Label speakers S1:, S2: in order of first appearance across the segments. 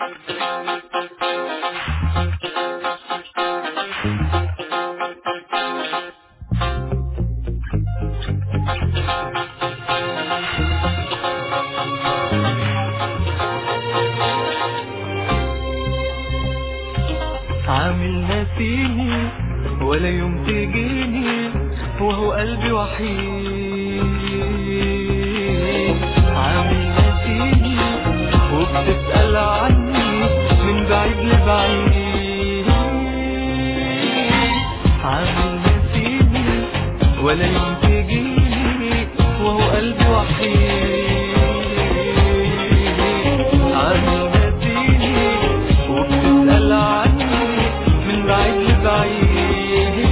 S1: عامل ناسيني ولا يوم تجيني وهو قلبي وحيد عامل ناسيني وبتسأل عني من بعيد لبعيد عامل ناسيني ولا يوم تجيني وهو قلبي وحيد عامل ناسيني وبتسأل عني من بعيد لبعيد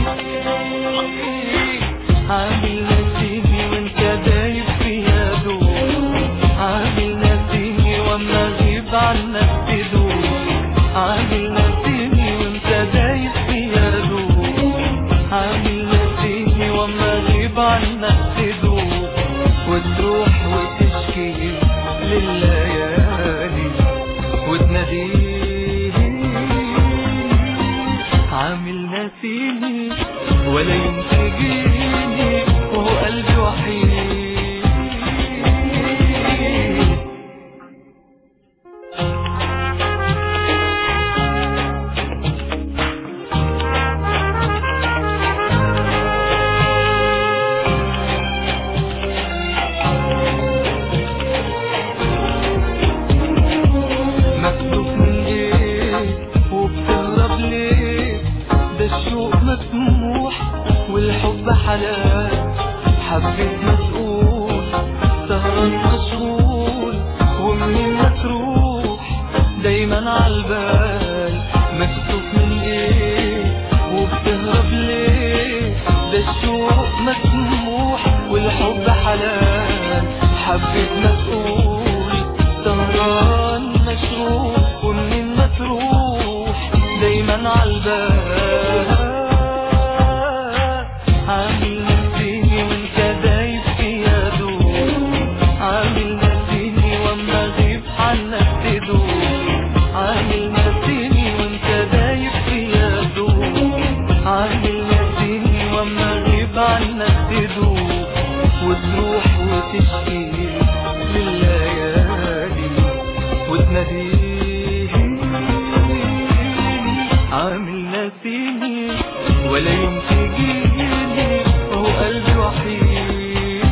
S1: عامل ناسيني وانت دايب فيها دول عامل ناسيني واما اغيب عنك تدوب عامل ناسيني وانت دايب فيها دول عامل ناسيني واما اغيب عنك تدوب وتروح وتشكي لليالي وتناديه عامل ناسيني ولا يوم تجيني وهو قلبي وحيد مكتوب من ايه وبتهرب ليه ده الشوق مسموح والحب حلال حبيت مسؤول سهران مشغول ومنين ما تروح دايما عالبال مكتوب من ايه وبتهرب ليه ده الشوق مسموح والحب حلال حبيت مسؤول سهران مشغول ومنين ما تروح دايما عالبال عامل نسيني وانت دايب فيها دول عامل نسيني واما اغيب عنك تدوب عامل نسيني وانت دايب فيها دول عامل نسيني واما اغيب عنك تدوب وتروح وتشكي لليالي وتناديه عامل ناسيني ولا يوم تجيني وهو قلبي وحيد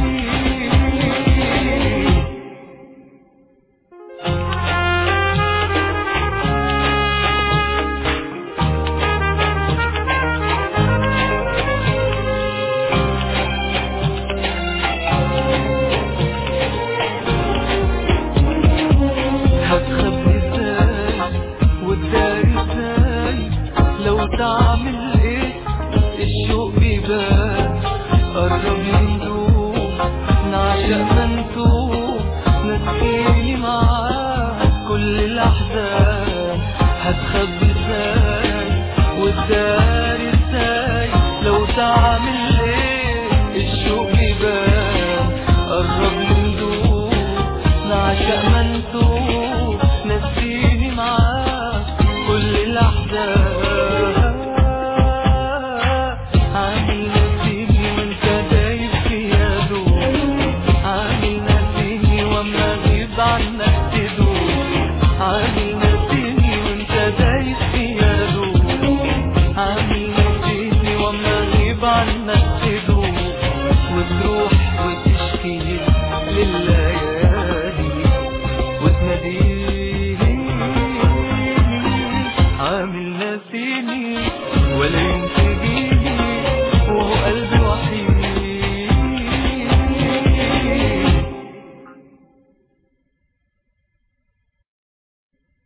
S1: هتخبي ازاي وتداري ازاي لو تعمل ايه الشوق بيبان قرب يندوب نعشق منتوب نسيني معاك كل الاحزان هتخبي ازاي وتداري ازاي لو تعمل ايه الشوق بيبان قرب يندوب نعشق منتوب نسيني معاك كل الأحزان عامل نسيني وانت دايب فيها دول عامل نسيني واما اغيب عنك تدوب عامل نسيني وانت دايب فيها دول عامل نسيني واما اغيب عنك تدوب